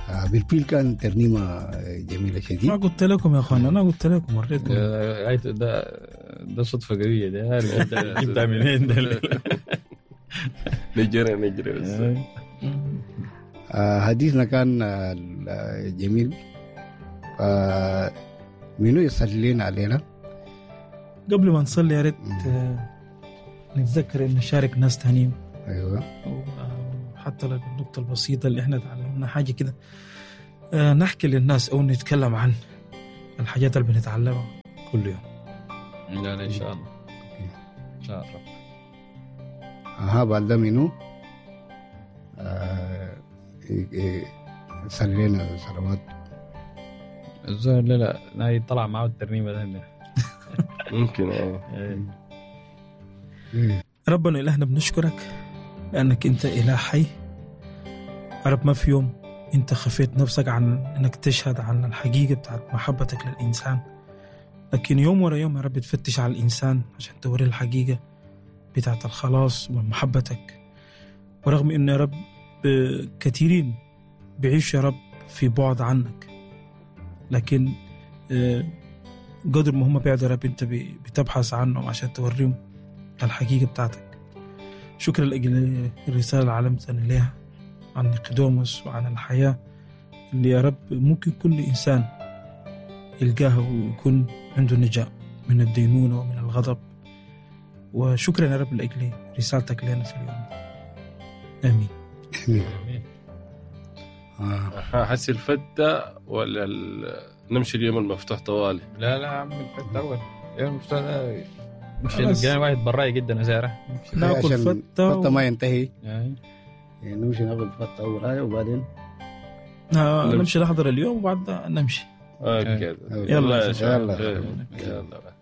آه، بالفيل كان ترنيمة آه، جميلة ما شديد قلت لكم يا اخوان انا قلت لكم وريتكم آه، هاي ده ده صدفه قويه ده عارف انت جبتها منين ده نجري نجري بس آه، حديثنا كان آه، جميل آه، منو يصلي لنا علينا قبل ما نصلي يا ريت آه، نتذكر ان نشارك ناس تانيين ايوه وحتى لو النقطة البسيطة اللي احنا تعلمنا حاجة كده آه، نحكي للناس او نتكلم عن الحاجات اللي بنتعلمها كل يوم لا لا ان شاء الله ان شاء الله ها بعد ده منو آه، إيه- إيه، يصلي لنا صلوات الزهر لا لا هاي طلع معه الترنيمه ده هنا. ممكن اه إيه. إيه. ربنا إلهنا بنشكرك لأنك أنت إله حي يا رب ما في يوم أنت خفيت نفسك عن أنك تشهد عن الحقيقة بتاعت محبتك للإنسان لكن يوم ورا يوم يا رب تفتش على الإنسان عشان توري الحقيقة بتاعت الخلاص ومحبتك ورغم أن يا رب آه، كثيرين بيعيشوا يا رب في بعد عنك لكن آه، قدر ما هم بعد يا رب أنت بي- بتبحث عنهم عشان توريهم الحقيقة بتاعتك شكرا لأجل الرسالة اللي علمتنا ليها عن نيقوديموس وعن الحياة اللي يا رب ممكن كل إنسان يلقاها ويكون عنده نجاة من الدينونة ومن الغضب وشكرا يا رب لأجل رسالتك لنا في اليوم آمين آمين. آه. حسي الفتة ولا ال... نمشي اليوم المفتوح طوالي لا لا يا عم الفتة اول يوم المفتوح ده مش خلاص. لقينا واحد براي جدا زهره ناكل عشان فتة و- فتة ما ينتهي يعني يعني نمشي ناخذ فتة أول حاجة وبعدين آه، نمشي نحضر اليوم وبعد نمشي اوكي يلا. يلا يا شباب يلا. يلا. يلا